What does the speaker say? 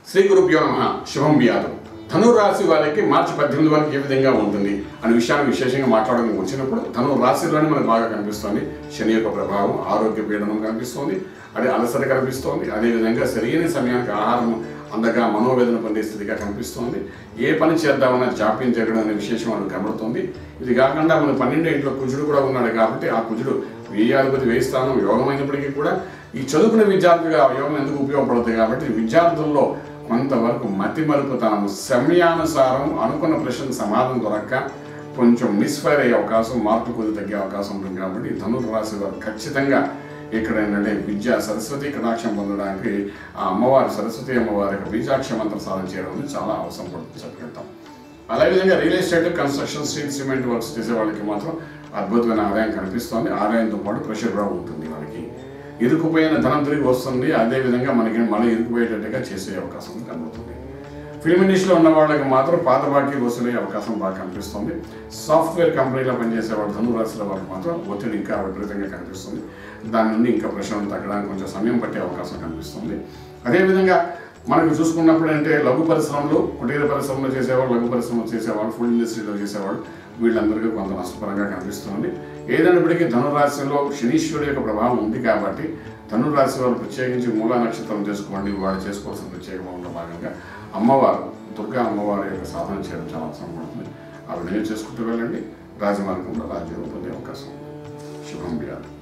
శ్రీ గురుభ్యో నమ శుభం వ్యాధం ధను రాశి వారికి మార్చి పద్దెనిమిది వరకు ఏ విధంగా ఉంటుంది అనే విషయాన్ని విశేషంగా మాట్లాడడానికి వచ్చినప్పుడు ధను రాశిలోనే మనకు బాగా కనిపిస్తుంది శని యొక్క ప్రభావం ఆరోగ్య పీడనం కనిపిస్తుంది అదే అలసట కనిపిస్తోంది అదేవిధంగా సరైన సమయానికి ఆహారం అందగా మనోవేదన పొందే స్థితిగా కనిపిస్తోంది ఏ పని చేద్దామన్నా జాప్యం జరగడం అనే విశేషం మనకు కనబడుతుంది ఇది కాకుండా మన పన్నెండో ఇంట్లో కుజుడు కూడా ఉన్నాడు కాబట్టి ఆ కుజుడు వ్యయాధిపతి వ్యయ స్థానం యోగమైనప్పటికీ కూడా ఈ చదువుకునే విద్యార్థులుగా ఆ యోగం ఎందుకు ఉపయోగపడుతుంది కాబట్టి విద్యార్థుల్లో కొంతవరకు మతి మరుపుతనము సమయానుసారం అనుకున్న ప్రశ్నకు సమాధానం దొరక్క కొంచెం మిస్ఫైర్ అయ్యే అవకాశం మార్పు కొద్ది తగ్గే అవకాశం ఉంటుంది కాబట్టి ధనుసు రాశి వారు ఖచ్చితంగా ఇక్కడ ఏంటంటే విద్య సరస్వతి కటాక్షం పొందడానికి ఆ అమ్మవారి సరస్వతి అమ్మవారి యొక్క బీజాక్ష మంత్ర సాధన చేయడం అనేది చాలా అవసరం పడుతుంది చెప్పగలుగుతాం అదేవిధంగా real estate construction steel cement works చేసే వాళ్ళకి మాత్రం అద్భుతమైన ఆదాయం కనిపిస్తుంది ఆదాయంతో పాటు ప్రెషర్ కూడా ఉంటుంది వాళ్ళకి ఇరుకుపోయిన ధనం తిరిగి వస్తుంది అదేవిధంగా మనకి మళ్ళీ ఇరుకుపోయేటట్టుగా చేసే అవకాశం కనబడుతుంది ఫిల్మ్ ఇండస్ట్రీలో ఉన్న వాళ్ళకి మాత్రం పాత బాకీ వసూలయ్యే అవకాశం బాగా కనిపిస్తుంది సాఫ్ట్వేర్ కంపెనీలో పనిచేసే వాళ్ళు ధనురాశుల వాళ్ళకి మాత్రం ఒత్తిడి ఇంకా విపరీతంగా కనిపిస్తుంది దాని నుండి ఇంకా ప్రశ్నలు తగ్గడానికి కొంచెం సమయం పట్టే అవకాశం కనిపిస్తుంది అదేవిధంగా మనకు చూసుకున్నప్పుడు అంటే లఘు పరిశ్రమలు కుటీర పరిశ్రమలో చేసేవాళ్ళు లఘు పరిశ్రమలు చేసేవాళ్ళు ఫుడ్ ఇండస్ట్రీలో చేసేవాళ్ళు వీళ్ళందరికీ కొంత నష్టపరంగా కనిపిస్తుంది ఏదైనప్పటికీ ధనురాశిలో శనీశ్వరుడు యొక్క ప్రభావం ఉంది కాబట్టి ధనురాశి వారు ప్రత్యేకించి మూల నక్షత్రం చేసుకోండి వాళ్ళు చేసుకోవాల్సిన ప్రత్యేకంలో భాగంగా అమ్మవారు దుర్గా అమ్మవారి యొక్క సాధన చేయడం చాలా అవసరం పడుతుంది ఆ విధంగా చేసుకుంటూ వెళ్ళండి రాజమార్గంలో రాజ్యం పొందే అవకాశం ఉంది. శుభం వ్యాధి